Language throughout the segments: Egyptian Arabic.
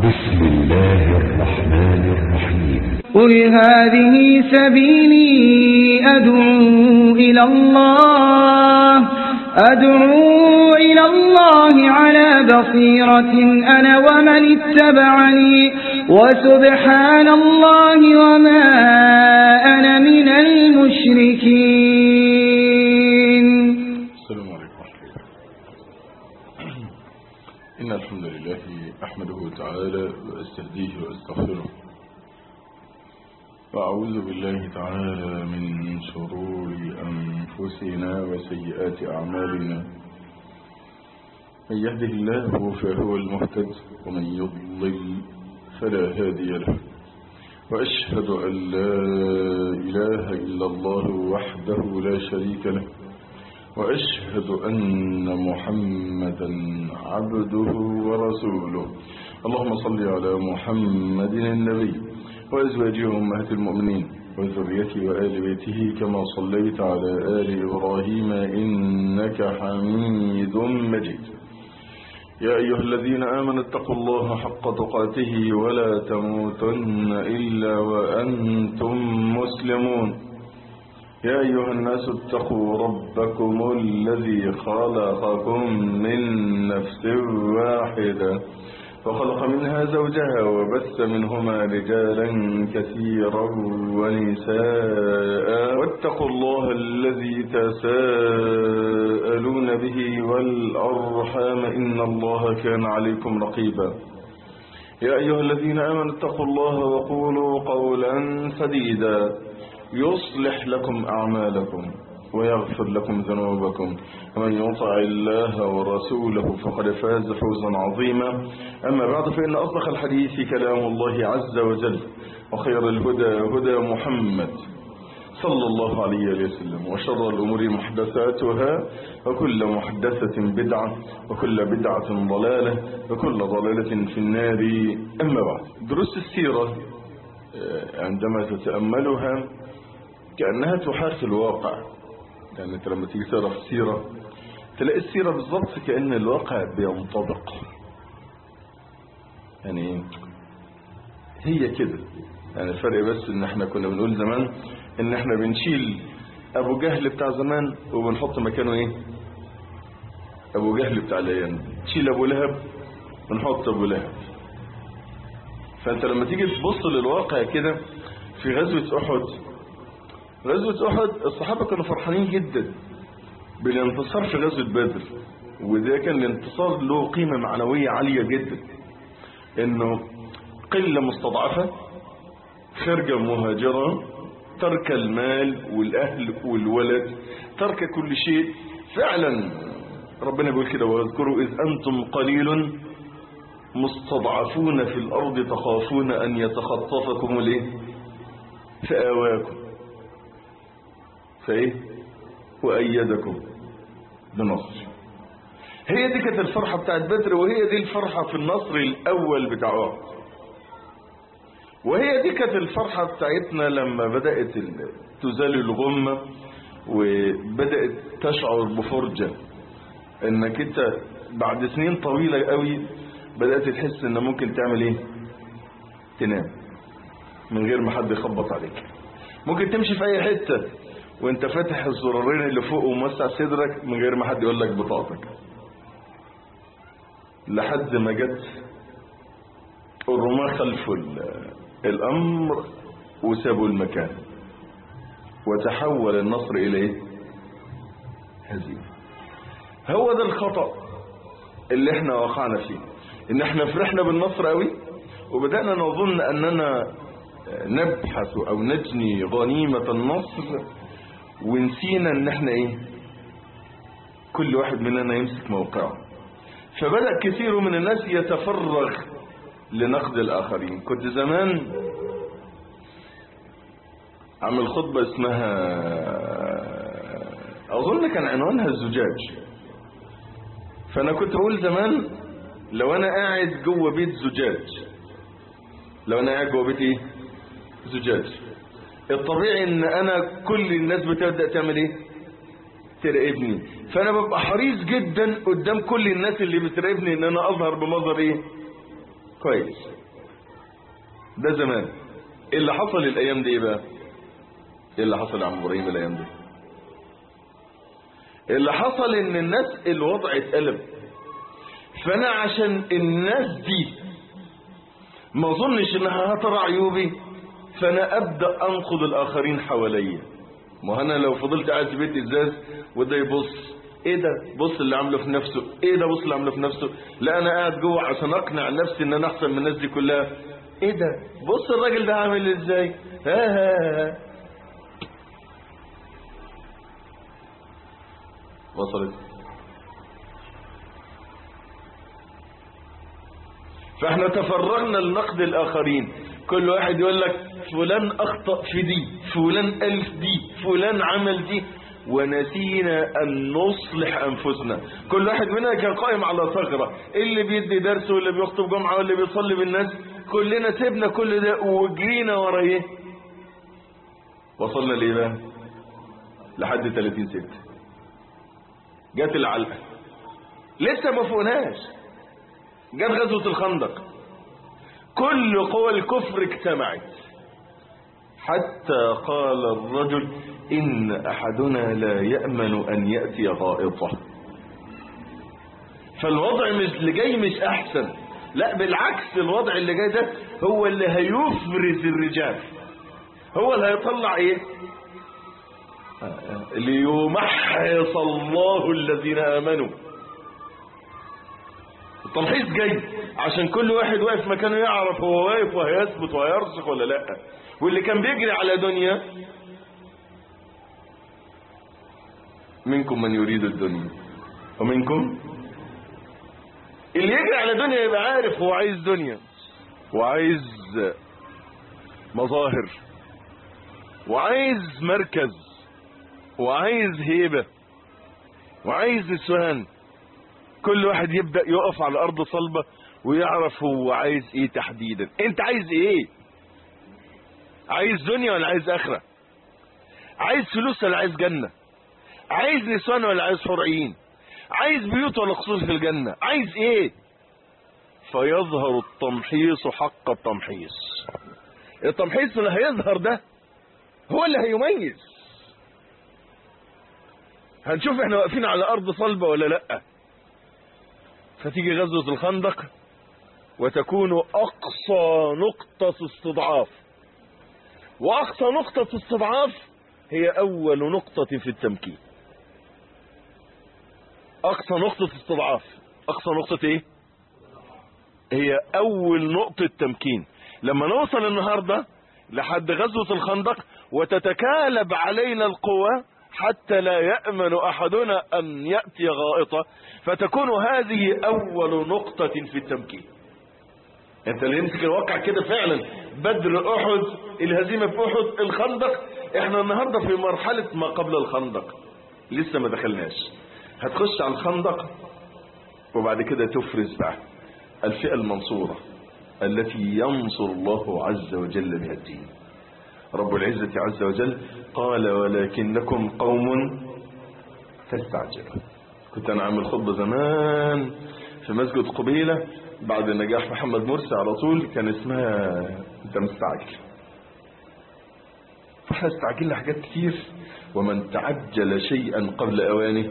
بسم الله الرحمن الرحيم قل هذه سبيلي أدعو إلى الله أدعو إلى الله على بصيرة أنا ومن اتبعني وسبحان الله وما أنا من المشركين السلام عليكم ورحمة الله إن الحمد لله أحمده تعالى وأستهديه وأستغفره وأعوذ بالله تعالى من شرور أنفسنا وسيئات أعمالنا من يهده الله فهو المهتد ومن يضلل فلا هادي له وأشهد أن لا إله إلا الله وحده لا شريك له وأشهد أن محمدا عبده ورسوله اللهم صل على محمد النبي وأزواجه أمهات المؤمنين وذريته وآل بيته كما صليت على آل إبراهيم إنك حميد مجيد يا أيها الذين آمنوا اتقوا الله حق تقاته ولا تموتن إلا وأنتم مسلمون يا أيها الناس اتقوا ربكم الذي خلقكم من نفس واحدة وخلق منها زوجها وبث منهما رجالا كثيرا ونساء واتقوا الله الذي تساءلون به والأرحام إن الله كان عليكم رقيبا يا أيها الذين آمنوا اتقوا الله وقولوا قولا سديدا يصلح لكم أعمالكم ويغفر لكم ذنوبكم ومن يطع الله ورسوله فقد فاز فوزا عظيما أما بعد فإن أصدق الحديث كلام الله عز وجل وخير الهدى هدى محمد صلى الله عليه وسلم وشر الأمور محدثاتها وكل محدثة بدعة وكل بدعة ضلالة وكل ضلالة في النار أما بعد دروس السيرة عندما تتأملها كأنها تحاكي الواقع يعني انت لما تيجي تقرا في السيرة تلاقي السيرة بالظبط كأن الواقع بينطبق يعني هي كده يعني الفرق بس ان احنا كنا بنقول زمان ان احنا بنشيل ابو جهل بتاع زمان وبنحط مكانه ايه ابو جهل بتاع الايام تشيل ابو لهب ونحط ابو لهب فانت لما تيجي تبص للواقع كده في غزوة احد غزوة أحد الصحابة كانوا فرحانين جدا بالانتصار في غزوة بدر وده كان الانتصار له قيمة معنوية عالية جدا انه قلة مستضعفة خارجة مهاجرة ترك المال والأهل والولد ترك كل شيء فعلا ربنا بيقول كده واذكروا إذ أنتم قليل مستضعفون في الأرض تخافون أن يتخطفكم الايه فآواكم فايه وأيدكم بنصر هي دي كانت الفرحة بتاعت بدر وهي دي الفرحة في النصر الأول بتاع أحد وهي دي كانت الفرحة بتاعتنا لما بدأت تزال الغمة وبدأت تشعر بفرجة انك انت بعد سنين طويلة قوي بدأت تحس ان ممكن تعمل ايه تنام من غير ما حد يخبط عليك ممكن تمشي في اي حتة وانت فاتح الزرارين اللي فوق وموسع صدرك من غير ما حد يقول لك بطاقتك لحد ما جت الرماة خلفوا الامر وسابوا المكان وتحول النصر الى ايه هزيمه هو ده الخطأ اللي احنا وقعنا فيه ان احنا فرحنا بالنصر قوي وبدأنا نظن اننا نبحث او نجني غنيمة النصر ونسينا ان احنا ايه كل واحد مننا يمسك موقعه فبدأ كثير من الناس يتفرغ لنقد الاخرين كنت زمان عمل خطبة اسمها اظن كان عنوانها الزجاج فانا كنت اقول زمان لو انا قاعد جوه بيت زجاج لو انا قاعد جوه بيت ايه زجاج الطبيعي ان انا كل الناس بتبدأ تعمل ايه تراقبني فانا ببقى حريص جدا قدام كل الناس اللي بتراقبني ان انا اظهر بمظهر ايه كويس ده زمان إيه اللي حصل الايام دي ايه بقى ايه اللي حصل يا عم ابراهيم الايام دي اللي حصل ان الناس الوضع اتقلب فانا عشان الناس دي ما اظنش انها هترى عيوبي فانا ابدا انقض الاخرين حواليا ما انا لو فضلت قاعد في بيت ازاز وده يبص ايه ده بص اللي عامله في نفسه ايه ده بص اللي عامله في نفسه لا انا قاعد جوه عشان اقنع نفسي ان انا احسن من الناس دي كلها ايه ده بص الراجل ده عامل ازاي ها ها ها وصلت فاحنا تفرغنا لنقد الاخرين كل واحد يقول لك فلان اخطأ في دي فلان الف دي فلان عمل دي ونسينا ان نصلح انفسنا كل واحد مننا كان قائم على ثغرة اللي بيدي درس واللي بيخطب جمعة واللي بيصلي بالناس كلنا سيبنا كل ده وجرينا ورا ايه وصلنا ليه بقى لحد 30 ستة جت العلقة لسه ما فوقناش جت غزوة الخندق كل قوى الكفر اجتمعت حتى قال الرجل إن أحدنا لا يأمن أن يأتي غائطة فالوضع مش اللي جاي مش أحسن لا بالعكس الوضع اللي جاي ده هو اللي هيفرز الرجال هو اللي هيطلع ايه ليمحص الله الذين آمنوا التمحيص جاي عشان كل واحد واقف مكانه يعرف هو واقف وهيثبت وهيرسخ ولا لا واللي كان بيجري على دنيا منكم من يريد الدنيا ومنكم اللي يجري على دنيا يبقى عارف هو عايز دنيا وعايز مظاهر وعايز مركز وعايز هيبة وعايز نسوان كل واحد يبدأ يقف على الأرض صلبة ويعرف هو عايز ايه تحديدا انت عايز ايه عايز دنيا ولا عايز اخرة عايز فلوس ولا عايز جنة عايز نسوان ولا عايز حرعين عايز بيوت ولا قصور في الجنة عايز ايه فيظهر التمحيص حق التمحيص التمحيص اللي هيظهر ده هو اللي هيميز هنشوف احنا واقفين على ارض صلبة ولا لا فتيجي غزوة الخندق وتكون اقصى نقطة استضعاف واقصى نقطة استضعاف هي اول نقطة في التمكين اقصى نقطة استضعاف اقصى نقطة ايه هي اول نقطة تمكين لما نوصل النهاردة لحد غزوة الخندق وتتكالب علينا القوى حتى لا يأمن أحدنا أن يأتي غائطة فتكون هذه أول نقطة في التمكين انت اللي يمسك الواقع كده فعلا بدر احد الهزيمة في احد الخندق احنا النهاردة في مرحلة ما قبل الخندق لسه ما دخلناش هتخش على الخندق وبعد كده تفرز بقى الفئة المنصورة التي ينصر الله عز وجل بها الدين رب العزة عز وجل قال ولكنكم قوم تستعجلون كنت انا عامل خطبة زمان في مسجد قبيلة بعد نجاح محمد مرسي على طول كان اسمها انت مستعجل فاحنا استعجلنا حاجات كتير ومن تعجل شيئا قبل اوانه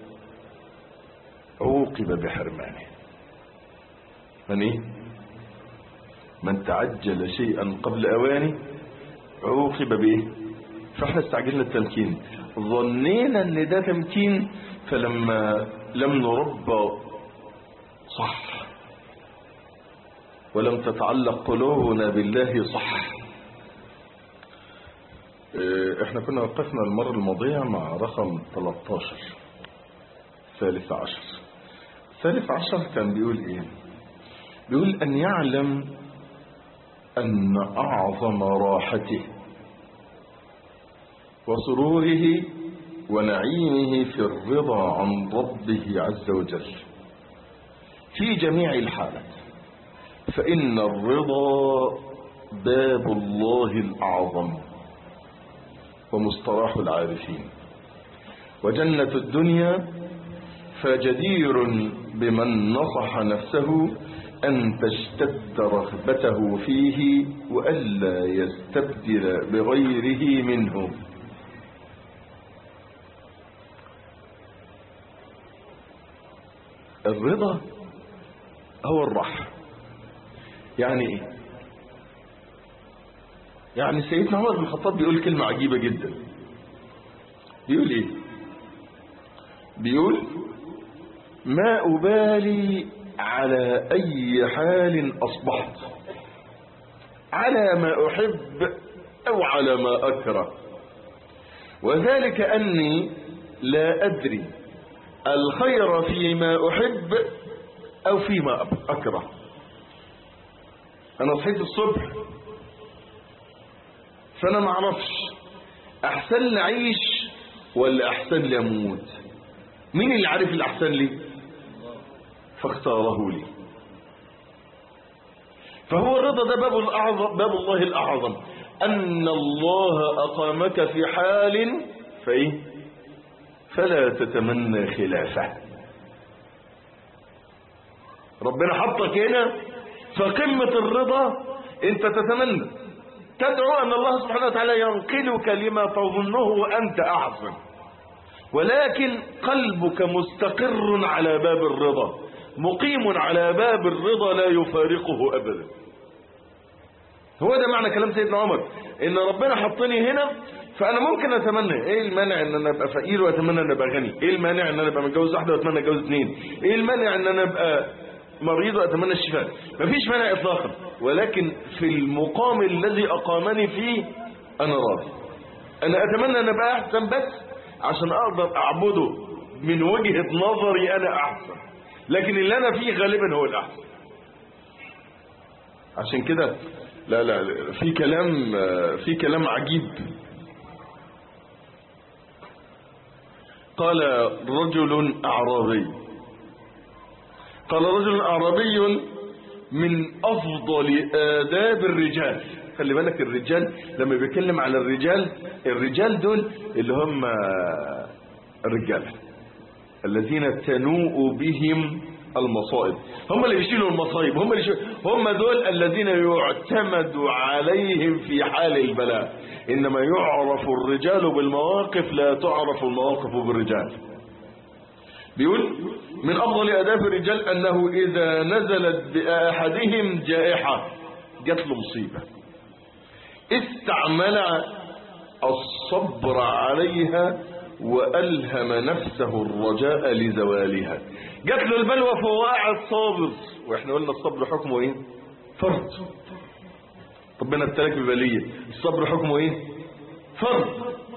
عوقب بحرمانه من ايه من تعجل شيئا قبل اوانه عوقب بايه فاحنا استعجلنا التمكين ظنينا ان ده تمكين فلما لم نربى صح ولم تتعلق قلوبنا بالله صح اه احنا كنا وقفنا المرة الماضية مع رقم 13 ثالث عشر ثالث عشر كان بيقول ايه بيقول ان يعلم ان اعظم راحته وسروره ونعيمه في الرضا عن ربه عز وجل في جميع الحالات فإن الرضا باب الله الأعظم ومستراح العارفين وجنة الدنيا فجدير بمن نصح نفسه أن تشتد رغبته فيه وألا يستبدل بغيره منه الرضا هو الراحة يعني ايه يعني سيدنا عمر بن الخطاب بيقول كلمة عجيبة جدا بيقول ايه بيقول ما أبالي على أي حال أصبحت على ما أحب أو على ما أكره وذلك أني لا أدري الخير فيما أحب أو فيما أكره أنا صحيت الصبح فأنا ما أعرفش أحسن لي أعيش ولا أحسن لي أموت مين اللي عارف الأحسن لي فاختاره لي فهو الرضا ده باب الأعظم باب الله الأعظم أن الله أقامك في حال فإيه فلا تتمنى خلافه ربنا حطك هنا فقمة الرضا انت تتمنى تدعو ان الله سبحانه وتعالى ينقلك لما تظنه وانت احسن ولكن قلبك مستقر على باب الرضا مقيم على باب الرضا لا يفارقه ابدا هو ده معنى كلام سيدنا عمر ان ربنا حطني هنا فانا ممكن اتمنى ايه المانع ان انا ابقى فقير واتمنى ان ابقى غني ايه المانع ان انا ابقى متجوز واحده واتمنى اتجوز اثنين ايه المانع ان انا ابقى مريض واتمنى الشفاء مفيش مانع اطلاقا ولكن في المقام الذي اقامني فيه انا راضي انا اتمنى ان ابقى احسن بس عشان اقدر اعبده من وجهة نظري انا احسن لكن اللي انا فيه غالبا هو الاحسن عشان كده لا لا لا، في كلام في كلام عجيب قال رجل اعرابي قال رجل اعرابي من افضل اداب الرجال خلي بالك الرجال لما بيتكلم على الرجال الرجال دول اللي هم الرجاله الذين تنوء بهم المصائب هم اللي بيشيلوا المصايب هم اللي يشيلوا هم دول الذين يعتمد عليهم في حال البلاء انما يعرف الرجال بالمواقف لا تعرف المواقف بالرجال بيقول من افضل اداب الرجال انه اذا نزلت باحدهم جائحه جات له مصيبه استعمل الصبر عليها وألهم نفسه الرجاء لزوالها جات له البلوى فهو قاعد صابر واحنا قلنا الصبر حكمه ايه فرض ربنا ابتلاك ببلية الصبر حكمه ايه فرض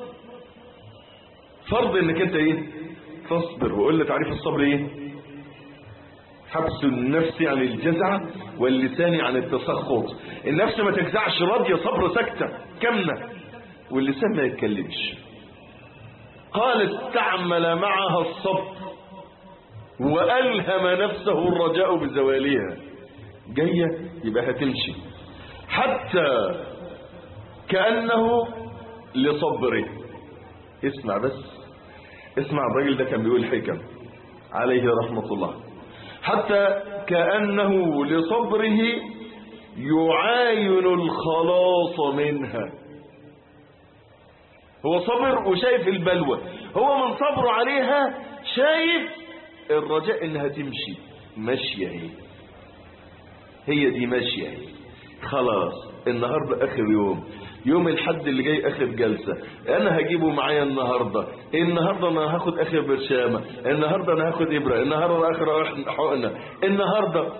فرض انك انت ايه تصبر وقلنا تعريف الصبر ايه حبس النفس عن الجزع واللسان عن التسخط النفس ما تجزعش راضية صبر سكتة كمنة واللسان ما يتكلمش قال استعمل معها الصبر وألهم نفسه الرجاء بزوالها جاية يبقى هتمشي حتى كأنه لصبره اسمع بس اسمع الراجل ده كان بيقول حكم عليه رحمة الله حتى كأنه لصبره يعاين الخلاص منها هو صبر وشايف البلوى هو من صبره عليها شايف الرجاء انها تمشي ماشية هي هي دي ماشية هي خلاص النهاردة اخر يوم يوم الحد اللي جاي اخر جلسة انا هجيبه معايا النهاردة النهاردة انا هاخد اخر برشامة النهاردة انا هاخد ابرة النهاردة اخر حقنة النهاردة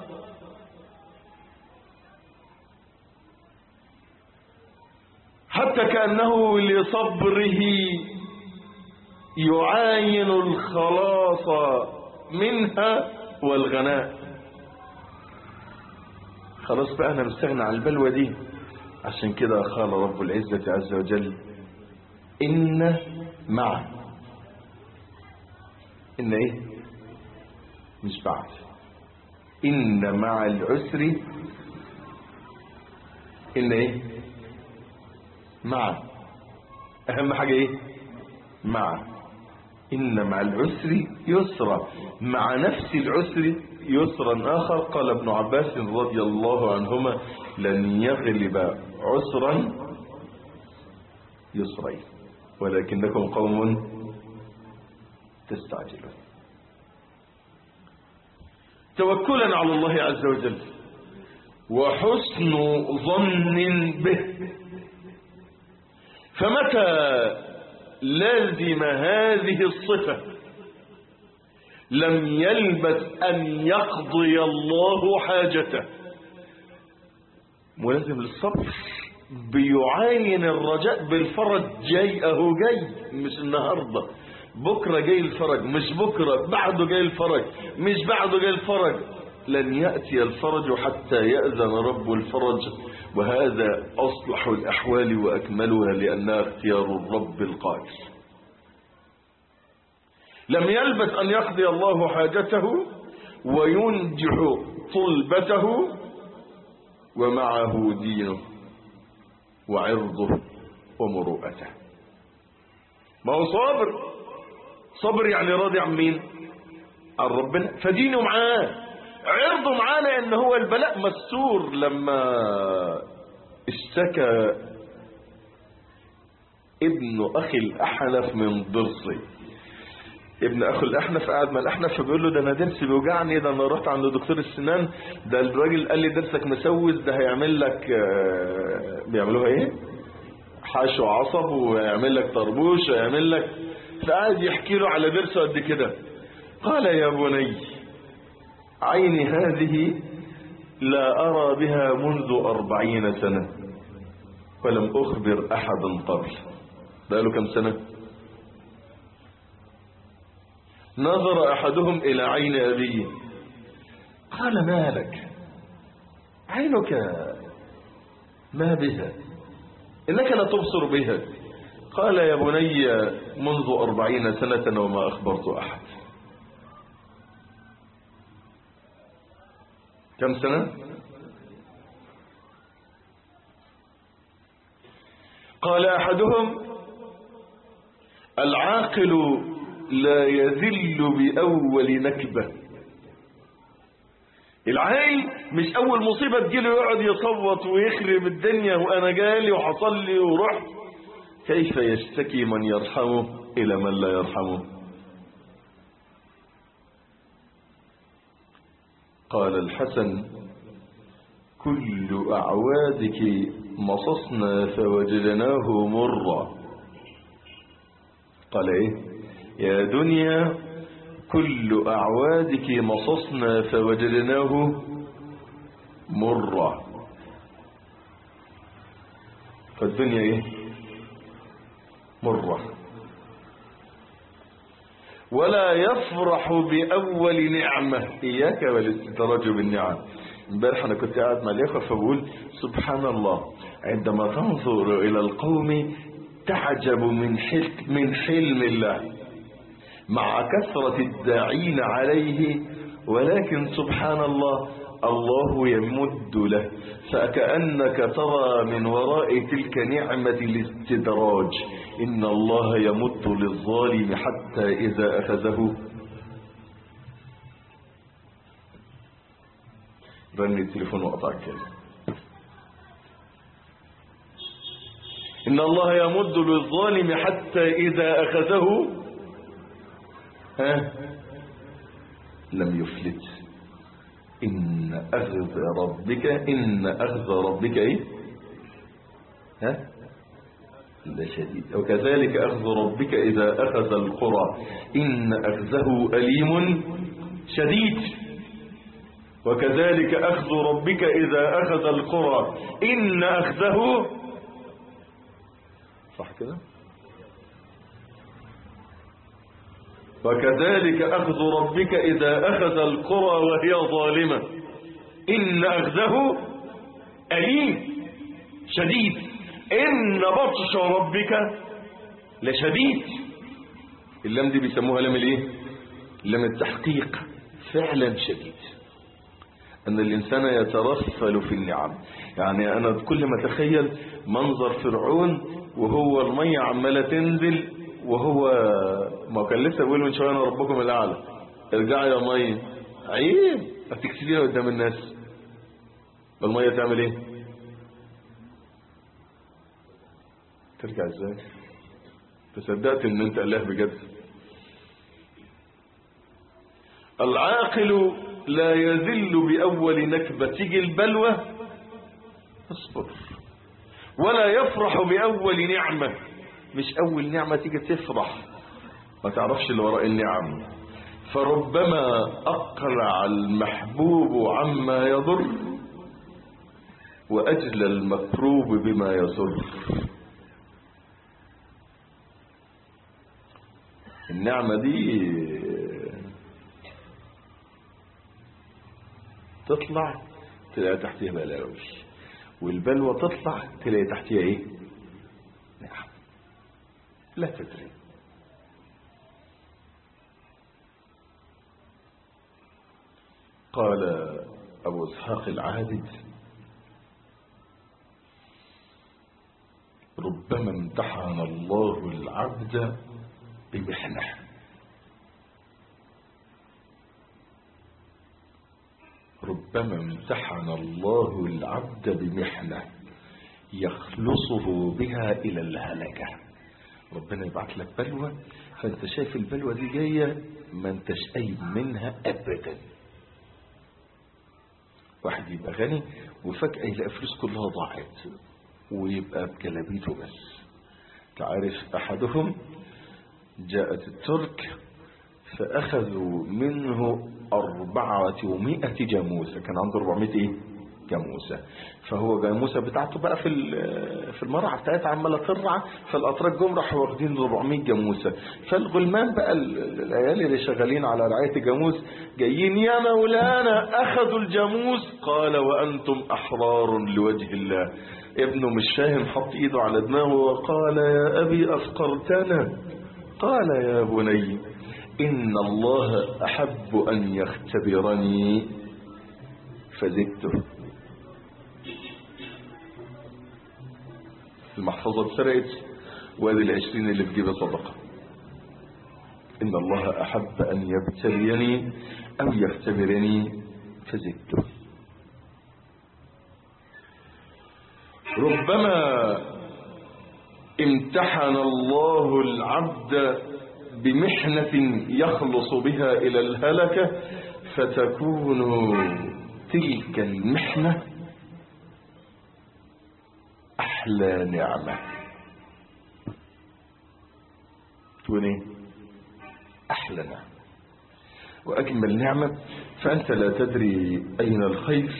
حتى كأنه لصبره يعاين الخلاص منها والغناء خلاص بقى انا مستغنى عن البلوى دي عشان كده قال رب العزة عز وجل إن مع إن إيه مش بعد إن مع العسر إن إيه مع أهم حاجة إيه مع إن مع العسر يسرا مع نفس العسر يسرا آخر قال ابن عباس رضي الله عنهما لن يغلب عسرا يسرين ولكنكم قوم تستعجلون توكلا على الله عز وجل وحسن ظن به فمتى لازم هذه الصفة لم يلبث أن يقضي الله حاجته ملازم للصبر بيعاين الرجاء بالفرج جاي اهو جاي مش النهاردة بكرة جاي الفرج مش بكرة بعده جاي الفرج مش بعده جاي الفرج لن يأتي الفرج حتى يأذن رب الفرج وهذا أصلح الأحوال وأكملها لأنها اختيار الرب القادر لم يلبث أن يقضي الله حاجته وينجح طلبته ومعه دينه وعرضه ومروءته ما هو صابر صبر يعني راضي عن مين عن ربنا فدينه معاه عرضه معاه لان هو البلاء مستور لما اشتكى ابن اخي الاحنف من ضرسه ابن اخو الاحنف قاعد مع الاحنف فبيقول له ده انا ضرسي بيوجعني ده انا رحت عند دكتور السنان ده الراجل قال لي ضرسك مسوس ده هيعمل لك آه، بيعملوها ايه حشو عصب ويعمل لك طربوش ويعمل لك فقعد يحكي له على ضرسه قد كده قال يا بني عيني هذه لا أرى بها منذ أربعين سنة ولم أخبر أحدا قبل بقاله كم سنة نظر أحدهم إلى عين أبيه قال ما لك عينك ما بها إنك لا تبصر بها قال يا بني منذ أربعين سنة وما أخبرت أحد كم سنة قال أحدهم العاقل لا يذل بأول نكبة العاقل مش أول مصيبة تجيله يقعد يصوت ويخرب الدنيا وأنا جالي وحصل لي ورحت كيف يشتكي من يرحمه إلى من لا يرحمه قال الحسن كل أعوادك مصصنا فوجدناه مرا قال إيه يا دنيا كل أعوادك مصصنا فوجدناه مرا فالدنيا إيه مرة ولا يفرح بأول نعمة إياك والاستدراج بالنعم امبارح أنا كنت قاعد مع الإخوة فبقول سبحان الله عندما تنظر إلى القوم تعجب من حلم, من حلم الله مع كثرة الداعين عليه ولكن سبحان الله الله يمد له فكأنك ترى من وراء تلك نعمة الاستدراج إن الله يمد للظالم حتى إذا أخذه رن التليفون وقطع الكلمة إن الله يمد للظالم حتى إذا أخذه ها لم يفلت إن أخذ ربك إن أخذ ربك إيه ها لشديد وكذلك أخذ ربك إذا أخذ القرى إن أخذه أليم شديد وكذلك أخذ ربك إذا أخذ القرى إن أخذه صح كده وكذلك أخذ ربك إذا أخذ القرى وهي ظالمة إن أخذه أليم شديد إن بطش ربك لشديد اللام دي بيسموها لام الايه لام التحقيق فعلا شديد أن الإنسان يترفل في النعم يعني أنا كل ما أتخيل منظر فرعون وهو المية عمالة تنزل وهو ما كان لسه بيقول من شويه انا ربكم الاعلى ارجعي يا ميه عيب هتكسبيها قدام الناس الميه تعمل ايه ترجع ازاي تصدقت ان انت اله بجد العاقل لا يذل باول نكبه تيجي البلوى اصبر ولا يفرح باول نعمه مش اول نعمه تيجي تفرح ما تعرفش اللي وراء النعم فربما اقلع المحبوب عما يضر واجلى المكروب بما يسر النعمة دي تطلع تلاقي تحتها بلاوي والبلوى تطلع تلاقي تحتها ايه نعم لا تدري قال أبو إسحاق العابد ربما امتحن الله العبد بمحنة ربما امتحن الله العبد بمحنة يخلصه بها إلى الهلكة ربنا يبعت لك بلوى فانت شايف البلوى دي جاية ما انتش قايم منها أبدا واحد يبقى غني وفجأة يلاقي فلوس كلها ضاعت ويبقى بجلابيته بس تعرف أحدهم جاءت الترك فأخذوا منه أربعة ومائة جاموسة كان عنده أربعمائة إيه؟ جاموسة فهو جاموسة بتاعته بقى في في المرعى بتاعتها عمالة ترعى فالأتراك جم راحوا واخدين 400 جاموسة فالغلمان بقى العيال اللي شغالين على رعاية الجاموس جايين يا مولانا أخذوا الجاموس قال وأنتم أحرار لوجه الله ابنه مش فاهم حط ايده على دماغه وقال يا أبي أفقرتنا قال يا بني إن الله أحب أن يختبرني فزدته المحفظة اتسرقت وادي العشرين اللي في جيبه صدقة إن الله أحب أن يبتليني أو يختبرني فزدته ربما امتحن الله العبد بمحنة يخلص بها إلى الهلكة فتكون تلك المحنة أحلى نعمة تكون ايه أحلى نعمة وأجمل نعمة فأنت لا تدري أين الخير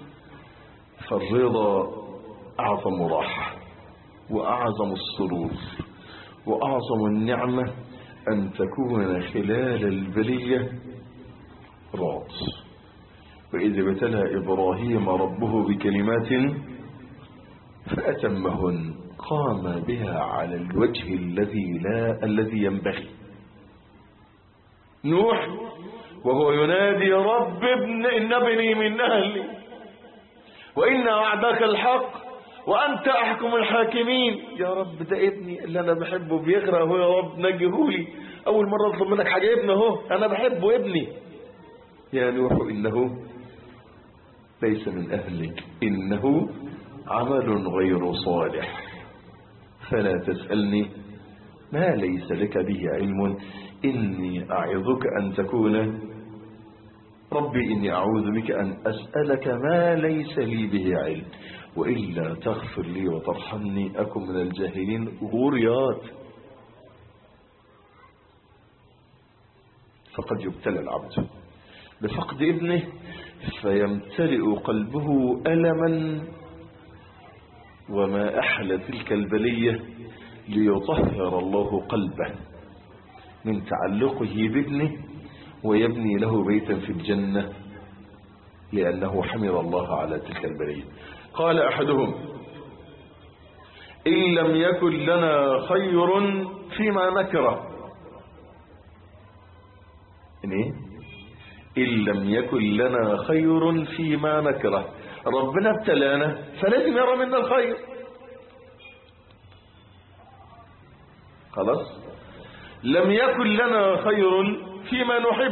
فالرضا أعظم راحة وأعظم السرور وأعظم النعمة أن تكون خلال البلية راض وإذ ابتلى إبراهيم ربه بكلمات فأتمهن قام بها على الوجه الذي لا الذي ينبغي نوح وهو ينادي رب ابن إن ابني من أهلي وإن وعدك الحق وأنت أحكم الحاكمين يا رب ده ابني اللي أنا بحبه بيغرق هو يا رب نجهولي أول مرة أطلب منك حاجة ابنه اهو أنا بحبه ابني يا نوح إنه ليس من أهلك إنه عمل غير صالح فلا تسألني ما ليس لك به علم إني أعظك أن تكون ربي إني أعوذ بك أن أسألك ما ليس لي به علم وإلا تغفر لي وترحمني أكن من الجاهلين غوريات فقد يبتلى العبد بفقد ابنه فيمتلئ قلبه ألما وما أحلى تلك البلية ليطهر الله قلبه من تعلقه بابنه ويبني له بيتا في الجنة لأنه حمد الله على تلك البلية قال أحدهم إن لم يكن لنا خير فيما نكره إن إيه؟ إن لم يكن لنا خير فيما نكره ربنا ابتلانا فلازم يرى منا الخير خلاص لم يكن لنا خير فيما نحب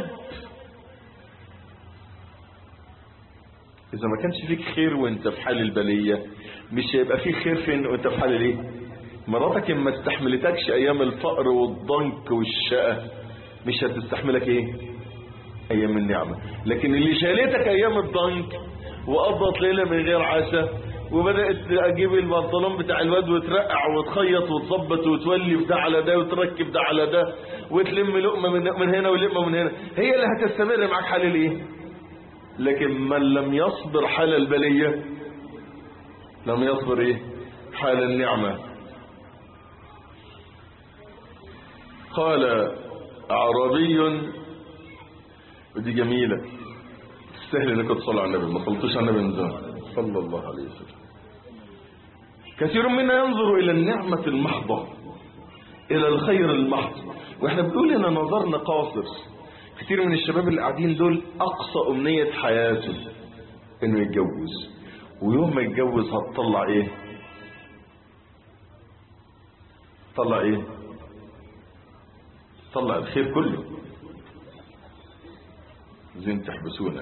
إذا ما كانش فيك خير وانت في حال البلية مش هيبقى فيك خير فين وانت في حال الايه مراتك ما استحملتكش ايام الفقر والضنك والشقة مش هتستحملك ايه ايام النعمة لكن اللي شالتك ايام الضنك وقضت ليلة من غير عشاء وبدأت اجيب البنطلون بتاع الواد وترقع وتخيط وتظبط وتولي ده على ده وتركب ده على ده وتلم لقمة من, من هنا ولقمة من هنا هي اللي هتستمر معاك حال الايه لكن من لم يصبر حال البلية لم يصبر ايه حال النعمة قال اعرابي ودي جميلة تستاهل انك تصلي على النبي ما صلتوش على النبي من زمان صلى الله عليه وسلم كثير منا ينظر الى النعمة المحضة الى الخير المحض واحنا بنقول ان نظرنا قاصر كثير من الشباب اللي قاعدين دول اقصى امنية حياته انه يتجوز ويوم ما يتجوز هتطلع ايه طلع ايه طلع الخير كله زين تحبسونك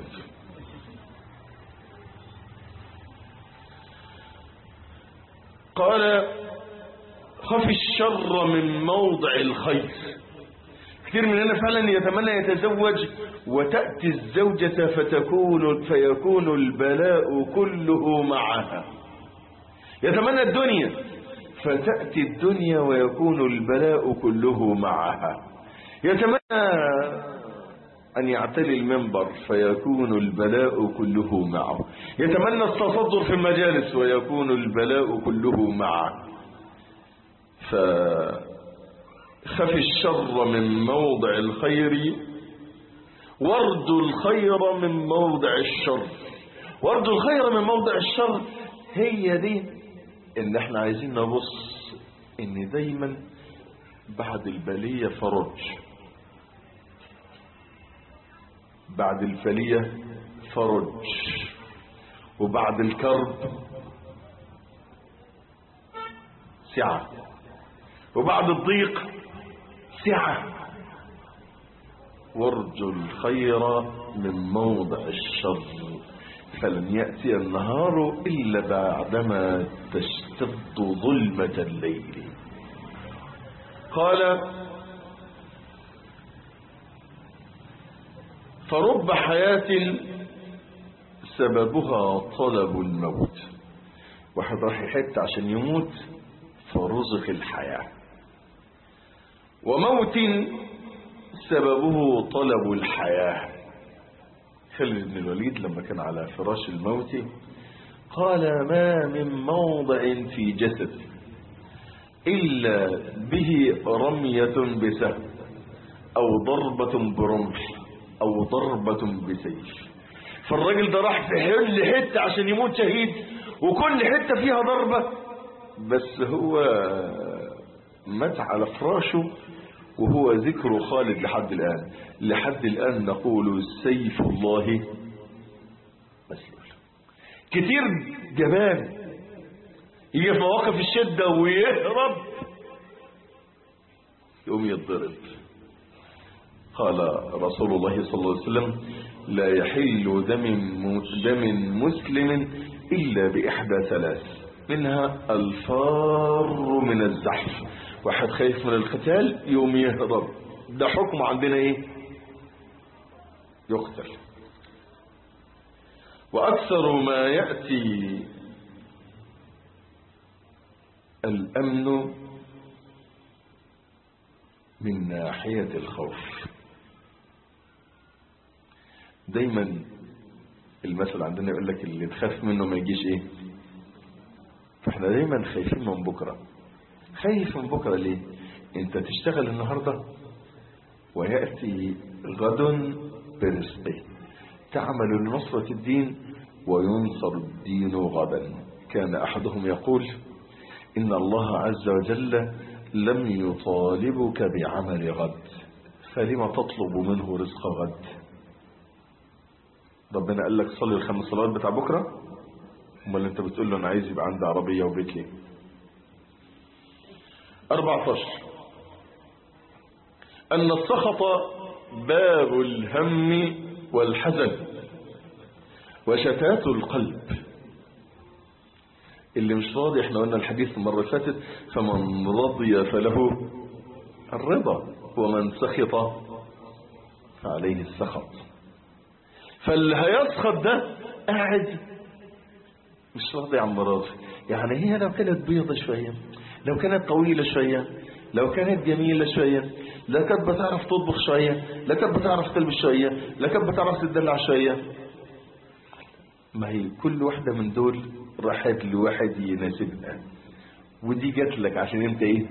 قال خف الشر من موضع الخير كثير مننا فعلا يتمنى يتزوج وتأتي الزوجة فتكون فيكون البلاء كله معها يتمنى الدنيا فتأتي الدنيا ويكون البلاء كله معها يتمنى أن يعتلي المنبر فيكون البلاء كله معه يتمنى التصدر في المجالس ويكون البلاء كله معه فخف الشر من موضع الخير وارد الخير من موضع الشر وارد الخير من موضع الشر هي دي ان احنا عايزين نبص ان دايما بعد البلية فرج بعد الفلية فرج وبعد الكرب سعة وبعد الضيق سعة وارجو الخير من موضع الشر فلن يأتي النهار إلا بعدما تشتد ظلمة الليل قال فرب حياة سببها طلب الموت واحد راح يحت عشان يموت فرزق الحياة وموت سببه طلب الحياة خالد بن الوليد لما كان على فراش الموت قال ما من موضع في جسد إلا به رمية بسهم أو ضربة برمح أو ضربة بسيف فالراجل ده راح في حل حتة عشان يموت شهيد وكل حتة فيها ضربة بس هو مات على فراشه وهو ذكر خالد لحد الآن لحد الآن نقول سيف الله مسلول كتير جبان يجي في مواقف الشدة ويهرب يقوم يتضرب قال رسول الله صلى الله عليه وسلم لا يحل دم دم مسلم إلا بإحدى ثلاث منها الفار من الزحف واحد خايف من القتال يوم يهرب ده حكم عندنا ايه يقتل واكثر ما يأتي الامن من ناحية الخوف دايما المثل عندنا يقول لك اللي تخاف منه ما يجيش ايه فاحنا دايما خايفين من بكره خايف من بكرة ليه انت تشتغل النهاردة ويأتي غد برزقه تعمل لنصرة الدين وينصر الدين غدا كان أحدهم يقول إن الله عز وجل لم يطالبك بعمل غد فلما تطلب منه رزق غد ربنا قال لك صلي الخمس صلوات بتاع بكرة امال انت بتقول له انا عايز يبقى عندي عربية وبيت ليه 14 أن السخط باب الهم والحزن وشتات القلب اللي مش راضي احنا قلنا الحديث المرة اللي فاتت فمن رضي فله الرضا ومن سخط فعليه السخط فاللي هيسخط ده قاعد مش راضي عن مراضي يعني هي لو كانت بيضة شوية لو كانت طويلة شوية لو كانت جميلة شوية لا كانت بتعرف تطبخ شوية لا كانت بتعرف تلبس شوية لا كانت بتعرف تدلع شوية ما هي كل واحدة من دول راحت لواحد يناسبها ودي جات لك عشان انت ايه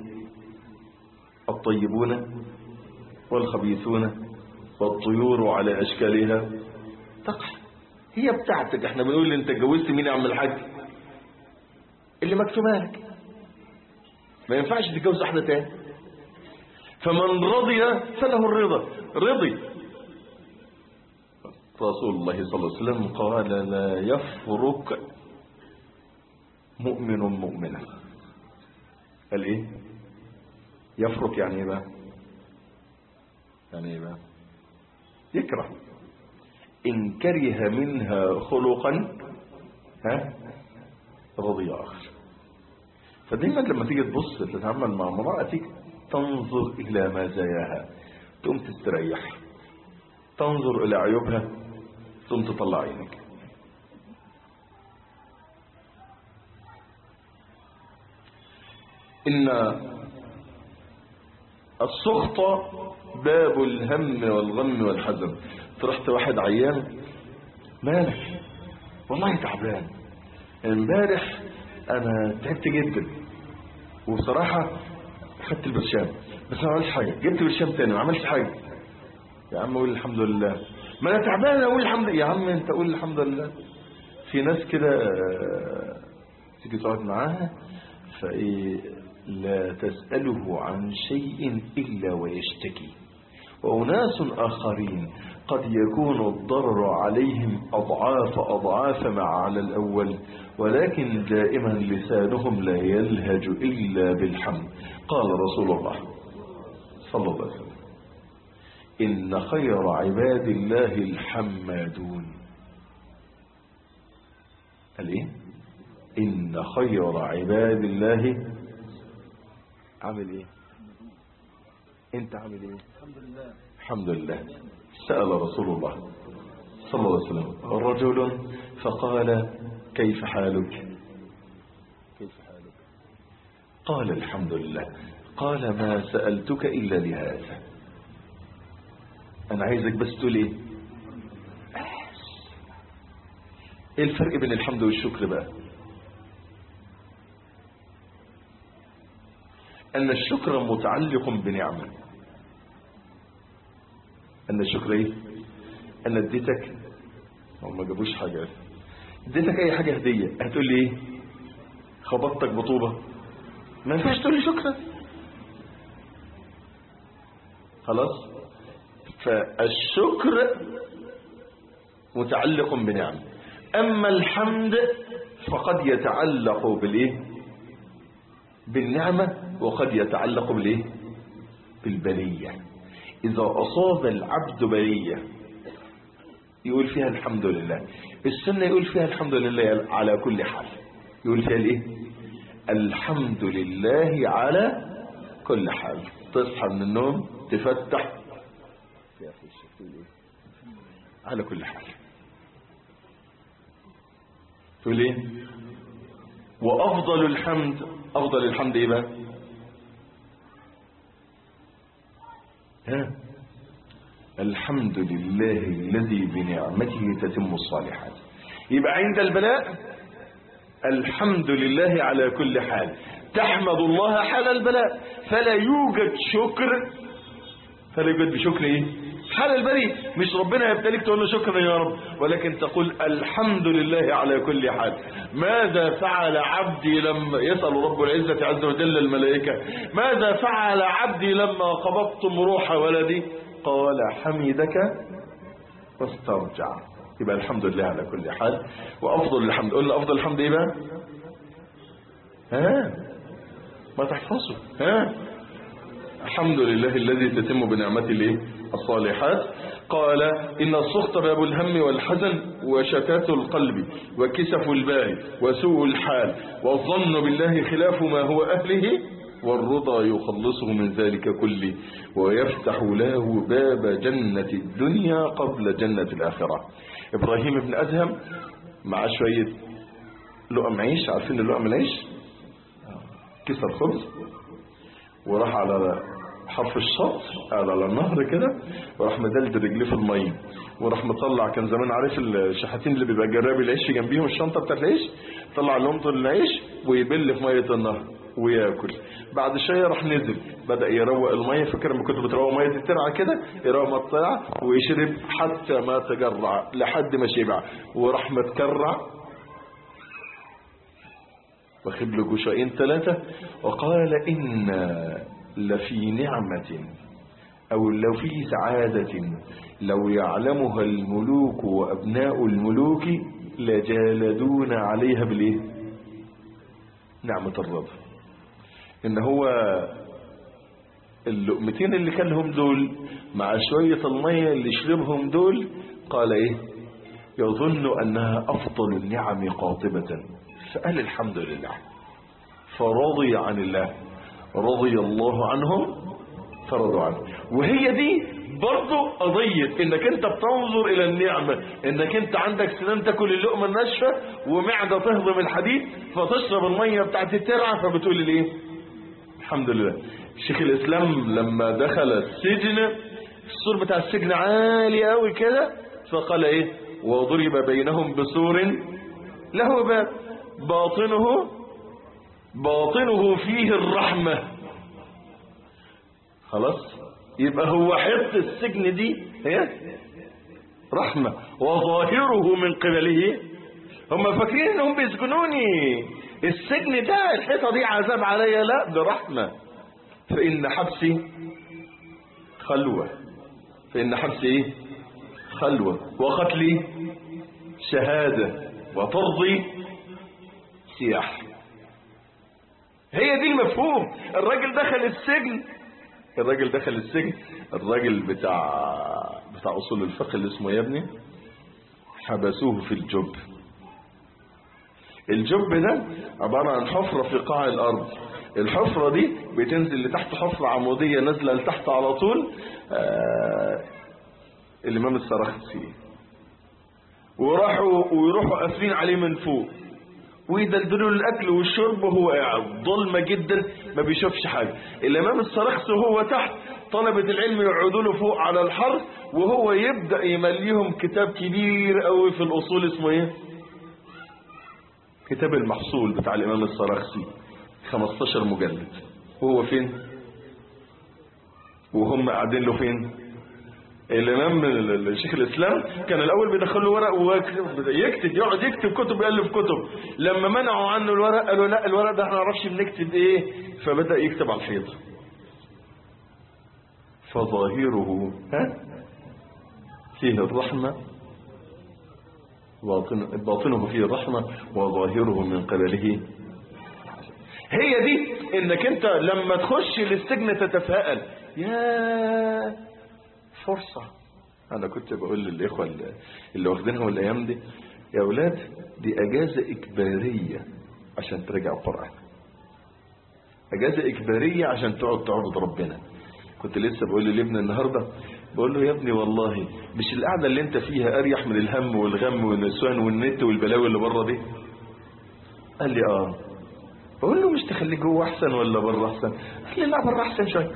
الطيبون والخبيثون والطيور على اشكالها تقع هي بتاعتك احنا بنقول انت اتجوزت مين يا عم الحاج اللي مكتوبه لك ما ينفعش تتجوز واحده تاني فمن رضي فله الرضا رضي رسول الله صلى الله عليه وسلم قال لا يفرق مؤمن مؤمنة قال ايه يفرق يعني ايه بقى يعني ايه بقى يكره ان كره منها خلقا ها رضي اخر فدايما لما تيجي تبص تتعامل مع امرأتك تنظر الى مزاياها تقوم تستريح تنظر الى عيوبها ثم تطلع عينك إن السخط باب الهم والغم والحزن طرحت واحد عيان مالك والله تعبان امبارح انا تعبت جدا وبصراحة خدت البرشام بس ما عملتش حاجة جبت برشام تاني ما عملتش حاجة يا عم قول الحمد لله ما انا تعبان اقول الحمد لله يا عم انت قول الحمد لله في ناس كده تيجي تقعد معاها فايه لا تسأله عن شيء إلا ويشتكي وأناس آخرين قد يكون الضرر عليهم أضعاف أضعاف ما على الأول ولكن دائما لسانهم لا يلهج إلا بالحمد قال رسول الله صلى الله عليه وسلم إن خير عباد الله الحمادون قال إيه إن خير عباد الله عامل إيه أنت عامل إيه الحمد لله الحمد لله سأل رسول الله صلى الله عليه وسلم رجل فقال كيف حالك كيف حالك قال الحمد لله قال ما سألتك إلا لهذا أنا عايزك بس تقول إيه إيه الفرق بين الحمد والشكر بقى أن الشكر متعلق بنعمة أن الشكر إيه أنا اديتك هم ما جابوش حاجة اديتك أي حاجة هدية هتقول لي إيه خبطتك بطوبة ما ينفعش تقول لي شكرا خلاص فالشكر متعلق بنعم أما الحمد فقد يتعلق بالإيه بالنعمة وقد يتعلق بالإيه بالبلية إذا أصاب العبد بلية يقول فيها الحمد لله السنة يقول فيها الحمد لله على كل حال يقول فيها الإيه الحمد لله على كل حال تصحى من النوم تفتح يا أخي الشيخ إيه على كل حال تقول ايه وافضل الحمد افضل الحمد ايه بقى ها الحمد لله الذي بنعمته تتم الصالحات يبقى عند البلاء الحمد لله على كل حال تحمد الله حال البلاء فلا يوجد شكر فلا يوجد بشكر ايه حال البريء مش ربنا يبتليك تقول له شكرا يا رب ولكن تقول الحمد لله على كل حال ماذا فعل عبدي لما يسأل رب العزة عز وجل الملائكة ماذا فعل عبدي لما قبضتم روح ولدي قال حمدك واسترجع يبقى الحمد لله على كل حال وأفضل الحمد قلنا أفضل الحمد إيه بقى ها ما تحفظه ها الحمد لله الذي تتم بنعمته الايه الصالحات قال إن السخط باب الهم والحزن وشتات القلب وكسف البال وسوء الحال والظن بالله خلاف ما هو أهله والرضا يخلصه من ذلك كله ويفتح له باب جنة الدنيا قبل جنة الآخرة إبراهيم بن أدهم مع شوية لقم عيش عارفين اللقم العيش كسر خبز وراح على حرف الشط قاعد على النهر كده وراح مدلد رجليه في الميه وراح مطلع كان زمان عارف الشحاتين اللي بيبقى جراب العيش جنبيهم الشنطه بتاعت العيش طلع لهم طول العيش ويبل في ميه النهر وياكل بعد شويه راح نزل بدا يروق الميه فاكر لما كنت بتروق ميه الترعه كده يروق ما تطلع ويشرب حتى ما تجرع لحد ما شبع وراح متكرع واخد له جشعين ثلاثة وقال إن لفي نعمة أو لو في سعادة لو يعلمها الملوك وأبناء الملوك لجالدون عليها بالإيه نعمة الرضا إن هو اللقمتين اللي كلهم دول مع شوية المية اللي شربهم دول قال إيه يظن أنها أفضل النعم قاطبة فقال الحمد لله فرضي عن الله رضي الله عنهم فرضوا عنه وهي دي برضو قضية انك انت بتنظر الى النعمة انك انت عندك سنان تاكل اللقمة الناشفة ومعدة تهضم الحديد فتشرب المية بتاعت الترعة فبتقول لي الحمد لله شيخ الاسلام لما دخل السجن السور بتاع السجن عالي قوي كده فقال ايه وضرب بينهم بسور له باب باطنه باطنه فيه الرحمة خلاص يبقى هو حط السجن دي هي رحمة وظاهره من قبله هم فاكرين انهم بيسجنوني السجن ده الحيطة دي عذاب عليا لا ده رحمة فإن حبسي خلوة فإن حبسي ايه خلوة وقتلي شهادة وترضي سياح هي دي المفهوم الراجل دخل السجن الراجل دخل السجن الراجل بتاع بتاع اصول الفقه اللي اسمه يا ابني حبسوه في الجب الجب ده عبارة عن حفرة في قاع الارض الحفرة دي بتنزل لتحت حفرة عمودية نازلة لتحت على طول آه الامام السرخسي وراحوا ويروحوا قافلين عليه من فوق ويدلدلوا الاكل والشرب وهو قاعد ظلمه جدا ما بيشوفش حاجه الامام السرخس وهو تحت طلبة العلم يقعدوا له فوق على الحرف وهو يبدا يمليهم كتاب كبير قوي في الاصول اسمه ايه كتاب المحصول بتاع الامام السرخسي 15 مجلد وهو فين وهم قاعدين له فين الامام الشيخ الاسلام كان الاول بيدخل له ورق ويكتب يقعد يكتب كتب يالف كتب لما منعوا عنه الورق قالوا لا الورق ده احنا ما نعرفش بنكتب ايه فبدا يكتب على الحيط فظاهره ها فيه الرحمه باطن باطنه فيه الرحمه وظاهره من قبله هي دي انك انت لما تخش للسجن تتفائل يا فرصة أنا كنت بقول للإخوة اللي واخدينها الأيام دي يا أولاد دي أجازة إجبارية عشان ترجع القرآن أجازة إجبارية عشان تقعد تعبد ربنا كنت لسه بقول لابني النهاردة بقول له يا ابني والله مش القعدة اللي انت فيها أريح من الهم والغم والنسوان والنت والبلاوي اللي بره دي قال لي اه بقول له مش تخليك جوه احسن ولا بره احسن قال لي لا بره احسن شويه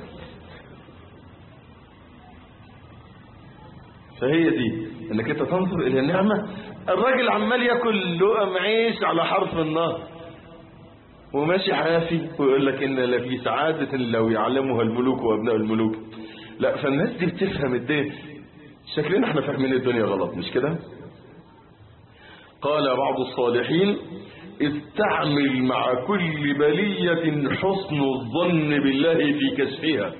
فهي دي انك انت تنظر الى النعمة الراجل عمال ياكل لقم عيش على حرف النهر وماشي حافي ويقول لك ان لفي سعادة لو يعلمها الملوك وابناء الملوك لا فالناس دي بتفهم الدنيا شكلنا احنا فاهمين الدنيا غلط مش كده قال بعض الصالحين استعمل مع كل بلية حسن الظن بالله في كشفها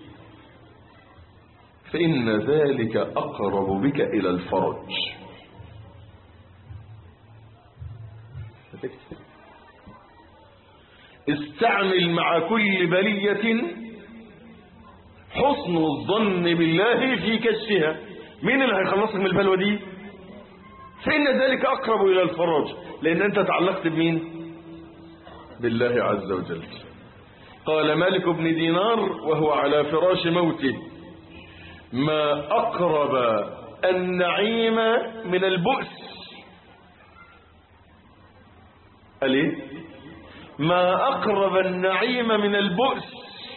فإن ذلك أقرب بك إلى الفرج استعمل مع كل بلية حسن الظن بالله في كشفها مين اللي هيخلصك من البلوى دي فإن ذلك أقرب إلى الفرج لأن أنت تعلقت بمين بالله عز وجل قال مالك بن دينار وهو على فراش موته ما أقرب النعيم من البؤس قال ايه ما أقرب النعيم من البؤس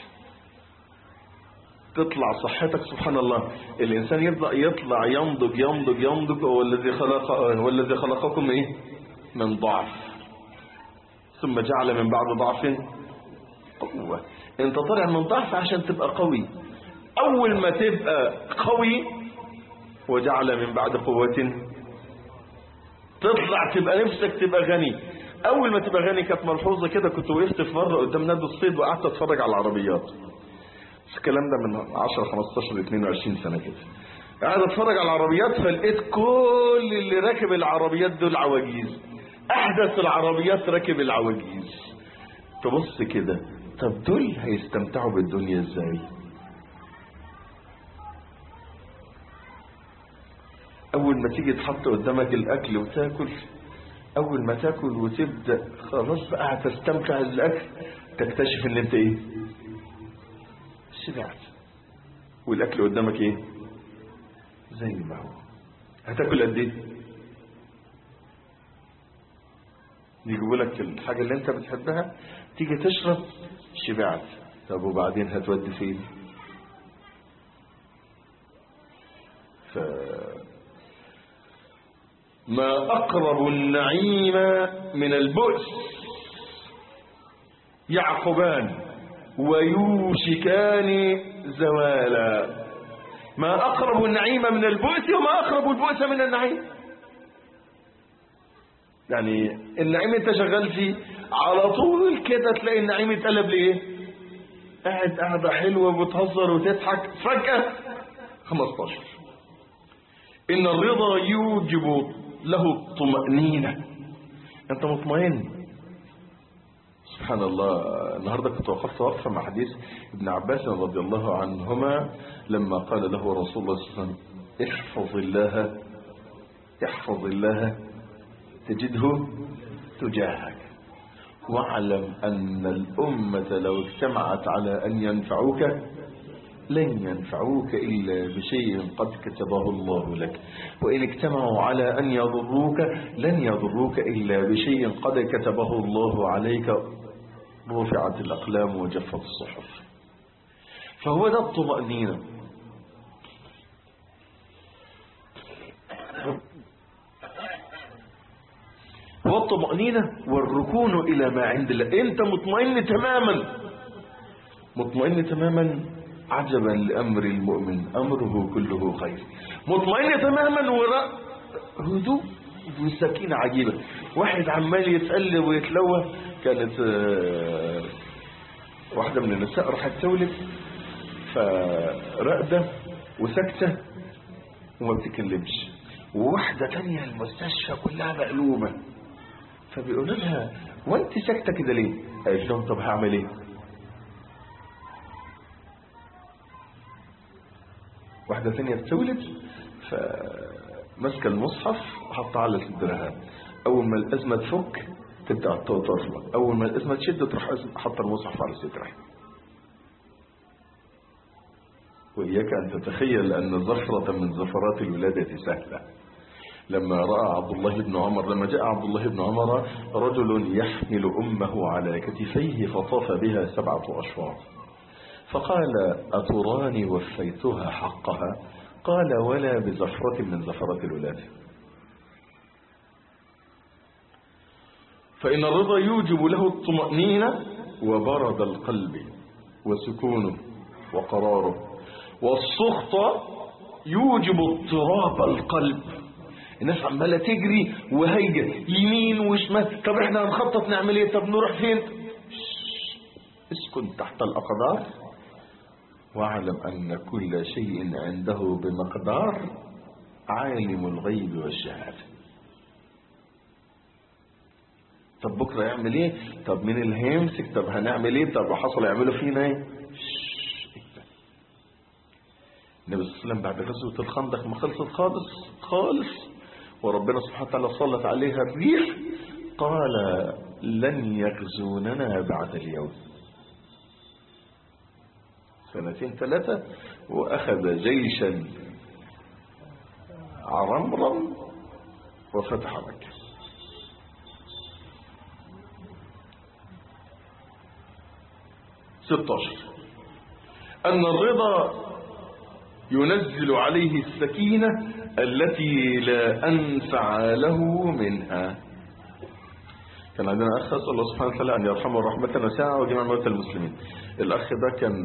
تطلع صحتك سبحان الله الإنسان يبدأ يطلع ينضج ينضج ينضج هو الذي خلق هو الذي خلقكم إيه من ضعف ثم جعل من بعد ضعف قوة انت طالع من ضعف عشان تبقى قوي أول ما تبقى قوي وجعل من بعد قوة تطلع تبقى نفسك تبقى غني أول ما تبقى غني كانت ملحوظة كده كنت وقفت في مرة قدام نادي الصيد وقعدت أتفرج على العربيات الكلام ده من 10 15 22 سنة كده قاعد اتفرج على العربيات فلقيت كل اللي راكب العربيات دول عواجيز احدث العربيات راكب العواجيز تبص كده طب دول هيستمتعوا بالدنيا ازاي اول ما تيجي تحط قدامك الاكل وتاكل اول ما تاكل وتبدا خلاص بقى هتستمتع بالاكل تكتشف ان انت ايه شبعت والاكل قدامك ايه زي ما هو هتاكل قد ايه يجيبوا لك الحاجه اللي انت بتحبها تيجي تشرب شبعت طب وبعدين هتودي فين ف ما أقرب النعيم من البؤس يعقبان ويوشكان زوالا ما أقرب النعيم من البؤس وما أقرب البؤس من النعيم يعني النعيم انت شغال فيه على طول كده تلاقي النعيم اتقلب لإيه قاعد قاعدة حلوة وتهزر وتضحك فجأة 15 إن الرضا يوجب له الطمأنينة أنت مطمئن سبحان الله النهاردة كنت وقفت وقفة مع حديث ابن عباس رضي الله عنهما لما قال له رسول الله صلى الله عليه وسلم احفظ الله احفظ الله تجده تجاهك واعلم أن الأمة لو اجتمعت على أن ينفعوك لن ينفعوك إلا بشيء قد كتبه الله لك وإن اجتمعوا على أن يضروك لن يضروك إلا بشيء قد كتبه الله عليك رفعت الأقلام وجفت الصحف فهو ده الطمأنينة والطمأنينة والركون إلى ما عند الله أنت مطمئن تماما مطمئن تماما عجبا لأمر المؤمن أمره كله خير مطمئن تماما وراء هدوء وسكينة عجيبة واحد عمال يتقلب ويتلوى كانت آه، واحدة من النساء راحت تولد فراقدة وساكتة وما بتتكلمش وواحدة تانية المستشفى كلها مقلوبة فبيقولوا لها وانت ساكتة كده ليه قالت لهم طب هعمل ايه واحدة ثانية بتولد فماسكة المصحف حطها على صدرها أول ما الأزمة تفك تبدأ تطفى أول ما الأزمة تشد تروح حط المصحف على صدرها وإياك أن تتخيل أن زفرة من زفرات الولادة سهلة لما رأى عبد الله بن عمر لما جاء عبد الله بن عمر رجل يحمل أمه على كتفيه فطاف بها سبعة أشواط فقال أتراني وفيتها حقها قال ولا بزفرة من زفرات الولادة فإن الرضا يوجب له الطمأنينة وبرد القلب وسكونه وقراره والسخط يوجب اضطراب القلب الناس عمالة تجري وهيجة يمين وشمال طب احنا هنخطط نعمل ايه طب نروح فين اسكن تحت الأقدار واعلم أن كل شيء عنده بمقدار عالم الغيب والشهادة طب بكرة يعمل ايه طب مين اللي هيمسك طب هنعمل ايه طب حصل يعملوا فينا ايه شش، اكتب. النبي صلى الله عليه وسلم بعد غزوة الخندق ما خلصت خالص خالص وربنا سبحانه وتعالى سلط عليها الريح قال لن يغزوننا بعد اليوم سنتين ثلاثة وأخذ جيشا عرمرم وفتح مكة ستاشر أن الرضا ينزل عليه السكينة التي لا أنفع له منها كان عندنا أخ أسأل الله سبحانه وتعالى أن يرحمه رحمة واسعة وجميع موتى المسلمين الأخ ده كان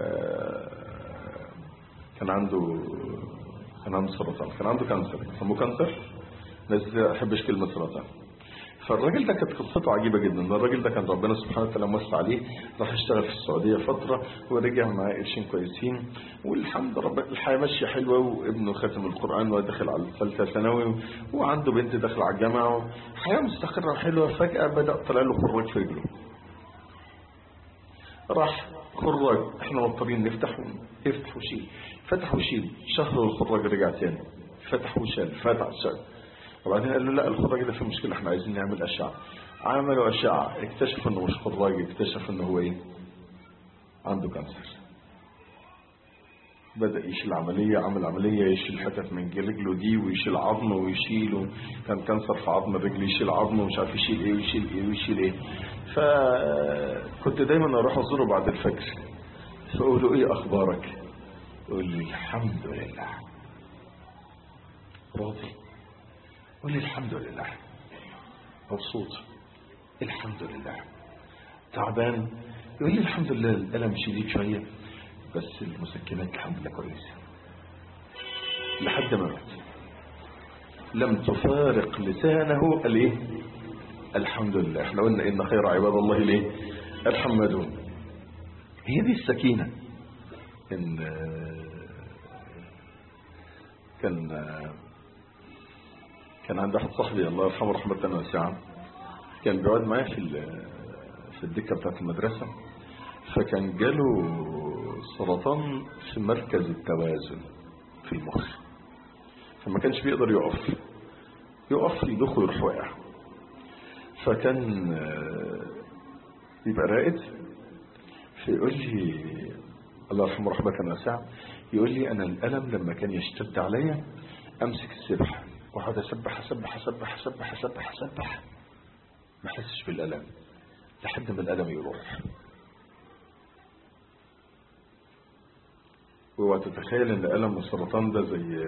كان عنده كان عنده سرطان كان عنده كانسر سموه كانسر ناس أحبش كلمة سرطان فالراجل ده كانت قصته عجيبة جدا الراجل ده كان ربنا سبحانه وتعالى موسع عليه راح اشتغل في السعودية فترة ورجع معاه قرشين كويسين والحمد لله الحياة ماشية حلوة وابنه ختم القرآن ودخل على الثالثة ثانوي وعنده بنت داخله على الجامعة حياة مستقرة وحلوة فجأة بدأ طلع له خراج في رجله راح خراج احنا مضطرين نفتح افتح وشيل فتح وشيل شهر والخراج رجع تاني فتح وشال فتح وشال وبعدين قال له لا الخراج ده فيه مشكلة احنا عايزين نعمل أشعة عملوا أشعة اكتشفوا انه مش خراج اكتشف انه هو ايه عنده كانسر بدأ يشيل عملية عمل عملية يشيل حتت من رجله دي ويشيل عظمه ويشيله كان كانسر في عظم الرجل يشيل عظمه ومش عارف يشيل ايه ويشيل ايه ويشيل ايه فكنت دايما اروح ازوره بعد الفجر فاقول له ايه اخبارك يقول لي الحمد لله راضي قول لي الحمد لله مبسوط الحمد لله تعبان يقول لي الحمد لله الألم شديد شوية بس المسكنات الحمد لله كويسة لحد ما مات لم تفارق لسانه الايه الحمد لله احنا قلنا ان خير عباد الله الايه الحمدون هي دي السكينة ان كان كان عند واحد صاحبي الله يرحمه رحمة واسعة كان بيقعد معايا في في الدكة بتاعت المدرسة فكان جاله سرطان في مركز التوازن في المخ فما كانش بيقدر يقف يقف يدخل يروح واقع فكان يبقى راقد فيقول لي الله يرحمه رحمة واسعة يقول لي أنا الألم لما كان يشتد عليا أمسك السبحة واقعد اسبح اسبح اسبح اسبح اسبح اسبح ما احسش بالالم لحد ما الالم يروح اوعى تتخيل ان الم السرطان ده زي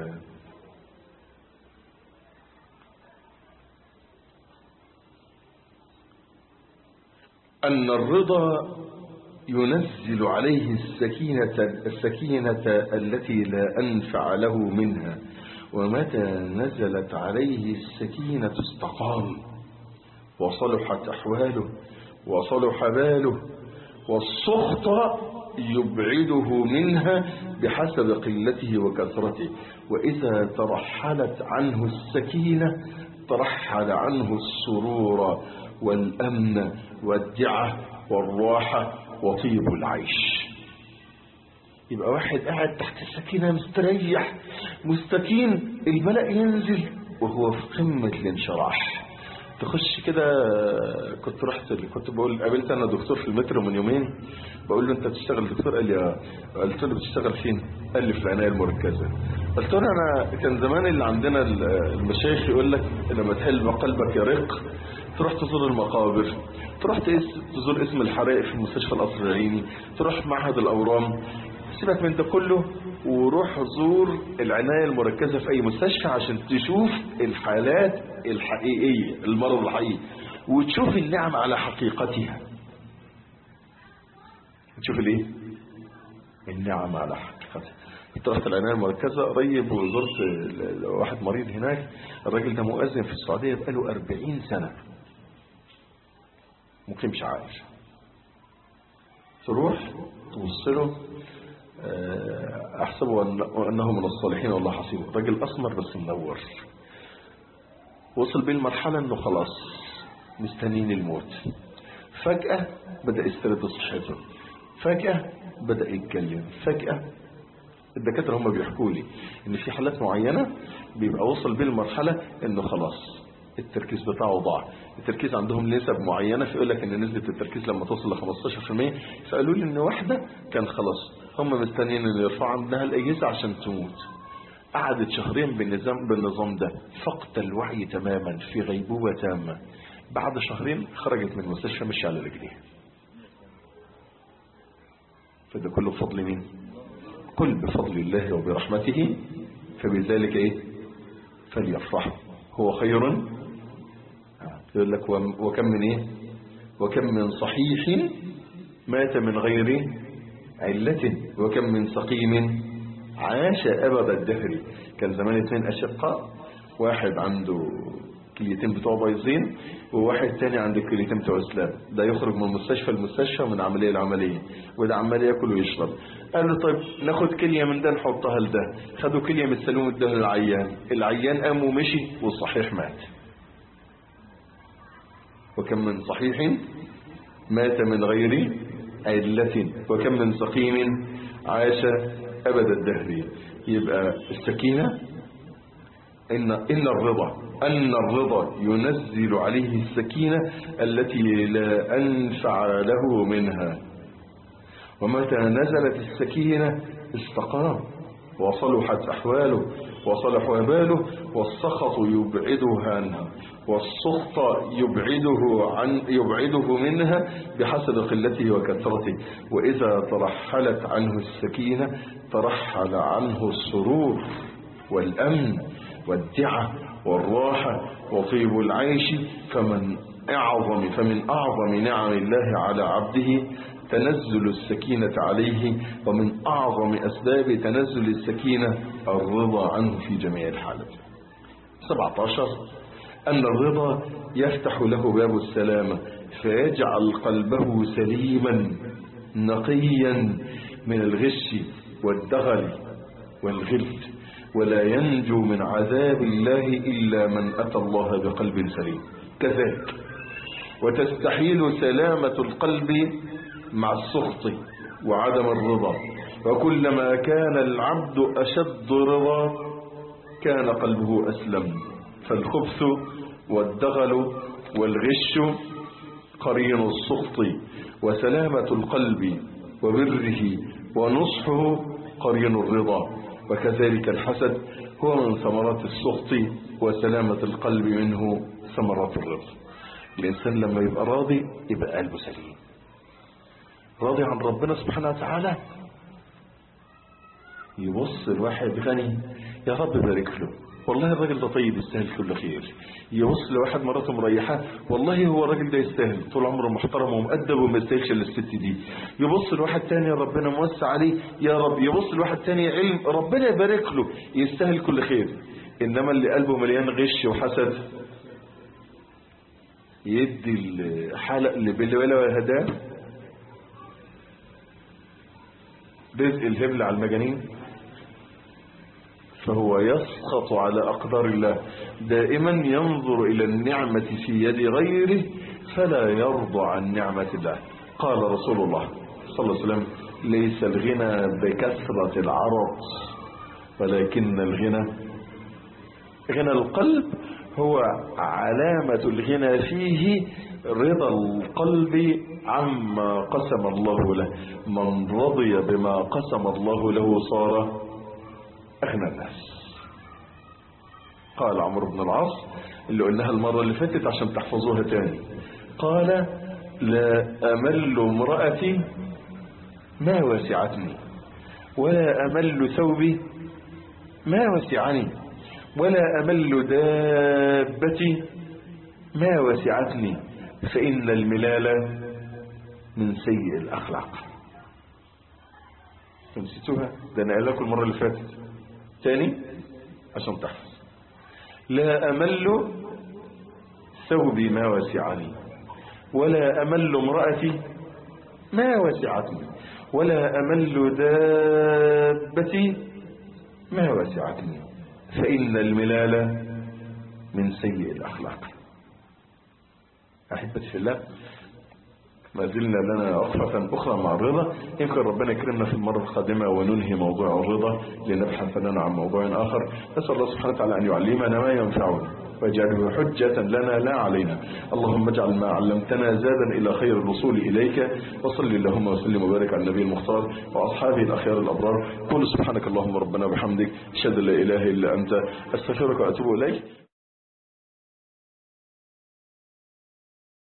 ان الرضا ينزل عليه السكينة السكينة التي لا أنفع له منها ومتى نزلت عليه السكينة استقام وصلحت أحواله وصلح باله والسخط يبعده منها بحسب قلته وكثرته وإذا ترحلت عنه السكينة ترحل عنه السرور والأمن والدعة والراحة وطيب العيش يبقى واحد قاعد تحت السكينة مستريح مستكين البلاء ينزل وهو في قمة الانشراح تخش كده كنت رحت كنت بقول قابلت انا دكتور في المترو من يومين بقول له انت بتشتغل دكتور قال لي اه قلت له بتشتغل فين قال لي في العنايه المركزه قلت له انا كان زمان اللي عندنا المشايخ يقول لك لما تحل قلبك يرق تروح تزور المقابر تروح تزور اسم الحرائق في مستشفى القصر العيني تروح معهد الاورام سيبك من ده كله وروح زور العناية المركزة في أي مستشفى عشان تشوف الحالات الحقيقية المرض الحقيقي وتشوف النعم على حقيقتها تشوف الايه النعم على حقيقتها كنت رحت العناية المركزة قريب وزرت واحد مريض هناك الراجل ده مؤذن في السعودية بقاله 40 سنة ممكن مش عارف تروح توصله احسبه انه من الصالحين والله حسيبه راجل اسمر بس منور وصل بيه المرحلة انه خلاص مستنين الموت فجأة بدأ يسترد صحته فجأة بدأ يتكلم فجأة الدكاترة هم بيحكوا لي ان في حالات معينة بيبقى وصل بيه المرحلة انه خلاص التركيز بتاعه ضاع التركيز عندهم نسب معينة فيقول لك ان نسبة التركيز لما توصل ل 15% فقالوا لي ان واحدة كان خلاص هم مستنيين ان يرفعوا عندها الاجهزة عشان تموت قعدت شهرين بالنظام بالنظام ده فقد الوعي تماما في غيبوبة تامة بعد شهرين خرجت من المستشفى مشي على رجليها فده كله بفضل مين قل بفضل الله وبرحمته فبذلك ايه فليفرحوا هو خير يقول لك وكم من ايه وكم من صحيح مات من غير علة وكم من سقيم عاش أبد الدهر كان زمان اثنين أشقاء واحد عنده كليتين بتوع بايظين وواحد تاني عنده كليتين بتوع اسلام ده يخرج من المستشفى المستشفى ومن عملية لعملية وده عمال ياكل ويشرب قال له طيب ناخد كلية من ده نحطها لده خدوا كلية من السلوم اداها للعيان العيان قام ومشي والصحيح مات وكم من صحيح مات من غير علة وكم من سقيم عاش أبد الدهر يبقى السكينة إن, إن الرضا أن الرضا ينزل عليه السكينة التي لا أنفع له منها ومتى نزلت السكينة استقام وصلحت أحواله وصلح باله والسخط يبعده عنها والسخط يبعده عن يبعده منها بحسب قلته وكثرته وإذا ترحلت عنه السكينة ترحل عنه السرور والأمن والدعة والراحة وطيب العيش فمن أعظم فمن أعظم نعم الله على عبده تنزل السكينة عليه ومن أعظم أسباب تنزل السكينة الرضا عنه في جميع الحالات 17 أن الرضا يفتح له باب السلامة فيجعل قلبه سليما نقيا من الغش والدغل والغل ولا ينجو من عذاب الله إلا من أتى الله بقلب سليم كذلك وتستحيل سلامة القلب مع السخط وعدم الرضا وكلما كان العبد أشد رضا كان قلبه أسلم فالخبث والدغل والغش قرين السخط وسلامة القلب وبره ونصحه قرين الرضا وكذلك الحسد هو من ثمرات السخط وسلامة القلب منه ثمرات الرضا الإنسان لما يبقى راضي يبقى قلبه سليم راضي عن ربنا سبحانه وتعالى يبص الواحد غني يا رب بارك له والله الراجل ده طيب يستاهل كل خير يبص لواحد مراته مريحه والله هو الراجل ده يستاهل طول عمره محترم ومؤدب وما يستاهلش الا الست دي يبص لواحد تاني ربنا موسع عليه يا رب يبص لواحد تاني علم ربنا يبارك له يستاهل كل خير انما اللي قلبه مليان غش وحسد يدي الحلق اللي باللي ولا هداه رزق الهبل على المجانين فهو يسخط على أقدار الله دائما ينظر إلى النعمة في يد غيره فلا يرضى عن نعمة الله قال رسول الله صلى الله عليه وسلم ليس الغنى بكثرة العرض ولكن الغنى غنى القلب هو علامة الغنى فيه رضا القلب عما قسم الله له من رضي بما قسم الله له صار أغنى الناس قال عمرو بن العاص اللي قلناها المرة اللي فاتت عشان تحفظوها تاني قال لا أمل امرأتي ما وسعتني ولا أمل ثوبي ما وسعني ولا أمل دابتي ما وسعتني فإن الملال من سيء الأخلاق نسيتوها ده أنا قال لكم المرة اللي فاتت تاني عشان تحفظ لا أمل ثوبي ما وسعني ولا أمل امرأتي ما وسعتني ولا أمل دابتي ما وسعتني فإن الملال من سيء الأخلاق أحبتي في الله ما زلنا لنا وقفة أخرى مع الرضا يمكن ربنا يكرمنا في المرة القادمة وننهي موضوع الرضا لنبحث لنا عن موضوع آخر نسأل الله سبحانه وتعالى أن يعلمنا ما ينفعنا واجعله حجة لنا لا علينا اللهم اجعل ما علمتنا زادا إلى خير الوصول إليك وصل اللهم وسلم وبارك على النبي المختار وأصحابه الأخيار الأبرار قل سبحانك اللهم ربنا وبحمدك أشهد أن لا إله إلا أنت أستغفرك وأتوب إليك